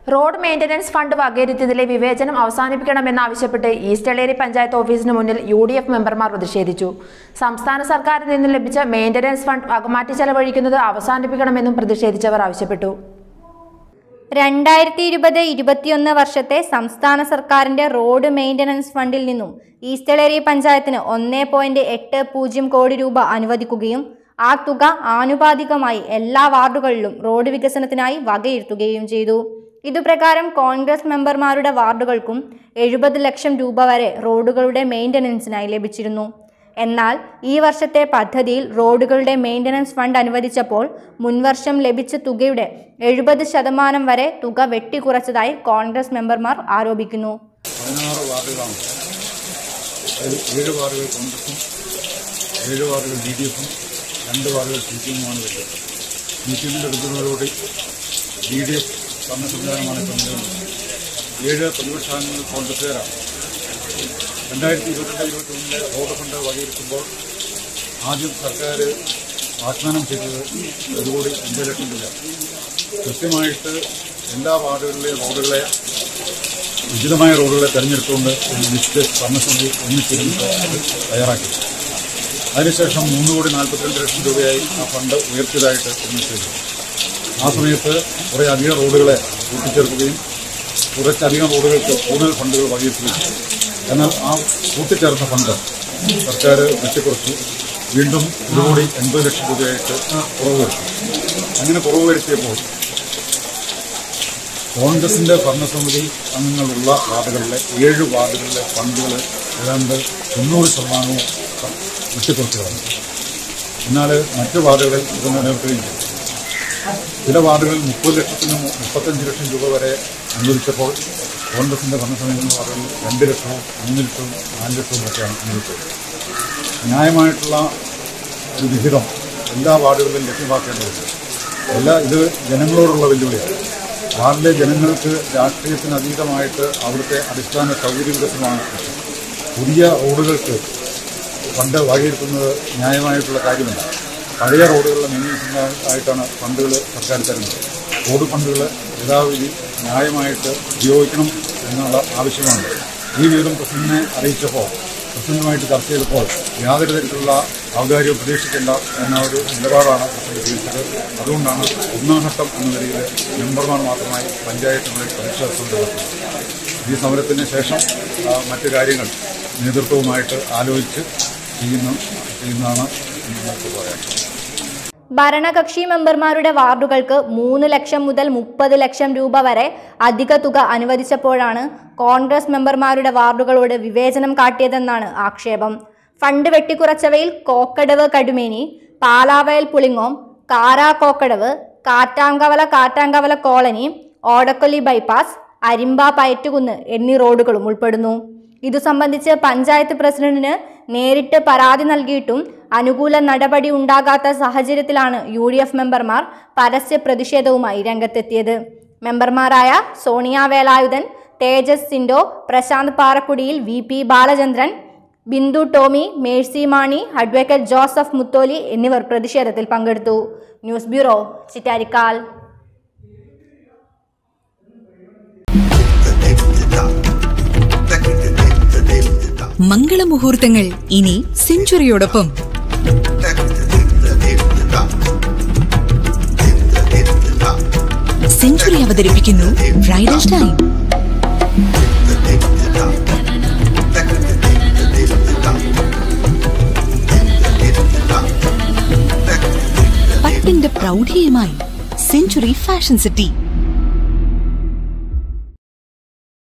Road maintenance fund വകയിരുത്തിയതിലെ വിവേചനം അവസാനിപ്പിക്കണമെന്നാവശ്യപ്പെട്ട് east Eleri panchayat ഓഫീസിന് മുന്നിൽ യു ഡി എഫ് മെമ്പർമാർ പ്രതിഷേധിച്ചു സംസ്ഥാന സർക്കാരിൽ നിന്ന് ലഭിച്ച മെയിന്റനൻസ് ഫണ്ട് വകമാറ്റി ചെലവഴിക്കുന്നത് അവസാനിപ്പിക്കണമെന്നും പ്രതിഷേധിച്ചവർ ആവശ്യപ്പെട്ടു രണ്ടായിരത്തി ഇരുപത് ഇരുപത്തിയൊന്ന് വർഷത്തെ സംസ്ഥാന സർക്കാരിന്റെ റോഡ് മെയിൻ്റനൻസ് ഫണ്ടിൽ നിന്നും ഈസ്റ്റളേരി പഞ്ചായത്തിന് ഒന്ന് പോയിന്റ് എട്ട് പൂജ്യം കോടി രൂപ അനുവദിക്കുകയും ആ തുക ആനുപാതികമായി എല്ലാ വാർഡുകളിലും റോഡ് വികസനത്തിനായി വകയിരുത്തുകയും ചെയ്തു ഇതുപ്രകാരം കോൺഗ്രസ് മെമ്പർമാരുടെ വാർഡുകൾക്കും എഴുപത് ലക്ഷം രൂപ വരെ റോഡുകളുടെ മെയിൻ്റനൻസിനായി ലഭിച്ചിരുന്നു എന്നാൽ ഈ വർഷത്തെ പദ്ധതിയിൽ റോഡുകളുടെ മെയിൻ്റനൻസ് ഫണ്ട് അനുവദിച്ചപ്പോൾ മുൻവർഷം ലഭിച്ച തുകയുടെ എഴുപത് ശതമാനം വരെ തുക വെട്ടിക്കുറച്ചതായി കോൺഗ്രസ് മെമ്പർമാർ ആരോപിക്കുന്നു പതിനാറ് വാർഡുകളാണ് അതിൽ ഏഴ് വാർഡുകൾ കോൺഗ്രസും ഏഴ് വാർഡുകൾ ഡി ഡി എഫും രണ്ട് വാർഡുകൾ സി പി എമ്മുമാണ് വരുന്നത് സി പി എമ്മിൻ്റെ എടുക്കുന്നതോടുകൂടി ഡി ഡി എഫ് ഭരണ സംവിധാനമാണ് ഇപ്പോൾ നിലവിലുള്ളത് ഏഴ് പ്രതിപക്ഷാംഗങ്ങൾ കോൺഗ്രസുകാരാണ് രണ്ടായിരത്തി ഇരുപത്തിരണ്ട് ഇരുപത്തിയൊന്നിലെ റോഡ് ഫണ്ട് വകയിരുത്തുമ്പോൾ ആദ്യം സർക്കാർ വാഗ്ദാനം ചെയ്തത് ഒരു കോടി അഞ്ച് ലക്ഷം രൂപ കൃത്യമായിട്ട് എല്ലാ വാർഡുകളിലെയും റോഡുകളെ ഉചിതമായ റോഡുകളെ തെരഞ്ഞെടുത്തുകൊണ്ട് ഒരു ലിസ്റ്റ് ഭരണസമിതി ഒന്നിച്ചിരുന്നിട്ട് അത് തയ്യാറാക്കി അതിനുശേഷം മൂന്ന് കോടി നാൽപ്പത്തിരണ്ട് ലക്ഷം രൂപയായി ആ ഫണ്ട് ഉയർത്തിയതായിട്ട് നിർമ്മിച്ചു ആ സമയത്ത് കുറേ അധികം റോഡുകളെ കൂട്ടിച്ചേർക്കുകയും കുറച്ചധികം റോഡുകൾക്ക് കൂടുതൽ ഫണ്ടുകൾ വകയിരുത്തുകയും ചെയ്തു. എന്നാൽ ആ കൂട്ടിച്ചേർത്ത ഫണ്ട് സർക്കാർ വെട്ടിക്കുറച്ചു വീണ്ടും ഒരു കോടി എൺപത് ലക്ഷം രൂപയായിട്ട് കുറവ് വരുത്തി അങ്ങനെ കുറവ് വരുത്തിയപ്പോൾ കോൺഗ്രസിന്റെ ഭരണസമിതി അംഗങ്ങളുള്ള വാർഡുകളിലെ ഏഴ് വാർഡുകളിലെ ഫണ്ടുകൾ ഏതാണ്ട് തൊണ്ണൂറ് ശതമാനവും വെട്ടിക്കുറച്ചതാണ് എന്നാൽ മറ്റ് വാർഡുകളിൽ ഇത് നിലനിർത്തുകയും ചെയ്തു ചില വാർഡുകളിൽ മുപ്പത് ലക്ഷത്തിനും മുപ്പത്തഞ്ച് ലക്ഷം രൂപ വരെ അനുവദിച്ചപ്പോൾ കോൺഗ്രസിന്റെ ഭരണസമിതി വാർഡുകളിൽ രണ്ട് ലക്ഷവും മൂന്ന് ലക്ഷവും നാല് ലക്ഷവും ഒക്കെയാണ് അനുവദിച്ചത് ന്യായമായിട്ടുള്ള ഒരു വിഹിതം എല്ലാ വാർഡുകളിലും ലഭ്യമാക്കേണ്ടതുണ്ട് എല്ലാ ഇത് ജനങ്ങളോടുള്ള വെല്ലുവിളിയാണ് വാർഡിലെ ജനങ്ങൾക്ക് രാഷ്ട്രീയത്തിന് അതീതമായിട്ട് അവിടുത്തെ അടിസ്ഥാന സൗകര്യ വികസനമാണ് ലക്ഷ്യം. പുതിയ റോഡുകൾക്ക് ഫണ്ട് വകയിരുത്തുന്നത് ന്യായമായിട്ടുള്ള കാര്യമല്ല പഴയ റോഡുകളുടെ മെയിൻ്റനൻസിന് ആയിട്ടാണ് ഫണ്ടുകൾ സർക്കാർ തരുന്നത് റോഡ് ഫണ്ടുകൾ യഥാവിധി ന്യായമായിട്ട് ഉപയോഗിക്കണം എന്നുള്ള ആവശ്യമാണ് ഈ വിവരം പ്രസിഡന്റിനെ അറിയിച്ചപ്പോൾ പ്രസിഡന്റുമായിട്ട് ചർച്ച ചെയ്തപ്പോൾ യാതൊരു തരത്തിലുള്ള ഔദാര്യവും പ്രതീക്ഷിക്കേണ്ട എന്ന ഒരു നിലപാടാണ് പ്രസിഡന്റ് സ്വീകരിച്ചത് അതുകൊണ്ടാണ് ഒന്നാം ഘട്ടം എന്ന നിലയിൽ മെമ്പർമാർ മാത്രമായി പഞ്ചായത്തുകളിൽ പ്രതിഷേധ സമരം നടത്തുന്നത് ഈ സമരത്തിന് ശേഷം ആ, മറ്റു കാര്യങ്ങൾ നേതൃത്വവുമായിട്ട് ആലോചിച്ച് ചെയ്യുന്ന ചെയ്യുന്നതാണ് നമുക്ക് പറയാം ഭരണകക്ഷി മെമ്പർമാരുടെ വാർഡുകൾക്ക് മൂന്ന് ലക്ഷം മുതൽ മുപ്പത് ലക്ഷം രൂപ വരെ അധിക തുക അനുവദിച്ചപ്പോഴാണ് കോൺഗ്രസ് മെമ്പർമാരുടെ വാർഡുകളോട് വിവേചനം കാട്ടിയതെന്നാണ് ആക്ഷേപം ഫണ്ട് വെട്ടിക്കുറച്ചവയിൽ കോക്കടവ് കടുമേനി പാലാവയൽ പുളിങ്ങോം കാരാ കോക്കടവ് കാറ്റാങ്കവല കാറ്റാങ്കവല കോളനി ഓടക്കൊല്ലി ബൈപ്പാസ് അരിമ്പ പയറ്റുകുന്ന് എന്നീ റോഡുകളും ഉൾപ്പെടുന്നു ഇതു സംബന്ധിച്ച് പഞ്ചായത്ത് പ്രസിഡന്റിന് നേരിട്ട് പരാതി നൽകിയിട്ടും അനുകൂല നടപടി ഉണ്ടാകാത്ത സാഹചര്യത്തിലാണ് യു ഡി എഫ് മെമ്പർമാർ പരസ്യ പ്രതിഷേധവുമായി രംഗത്തെത്തിയത് മെമ്പർമാരായ Sonia Velayudhan Thejas Sindo Prashanth Parakkudiyil V P Balachandran Bindu Tomy Mercy Mani advocate Joseph Mutholi എന്നിവർ പ്രതിഷേധത്തിൽ പങ്കെടുത്തു ന്യൂസ് ബ്യൂറോ ചിറ്റാരിക്കാൽ മംഗളമുഹൂർത്തങ്ങൾ ഇനി സെഞ്ചുറിയോടൊപ്പം സെഞ്ചുറി അവതരിപ്പിക്കുന്നു ബ്രൈഡൽ ടൈം പട്ടിന്റെ പ്രൗഢിയുമായി സെഞ്ചുറി ഫാഷൻ സിറ്റി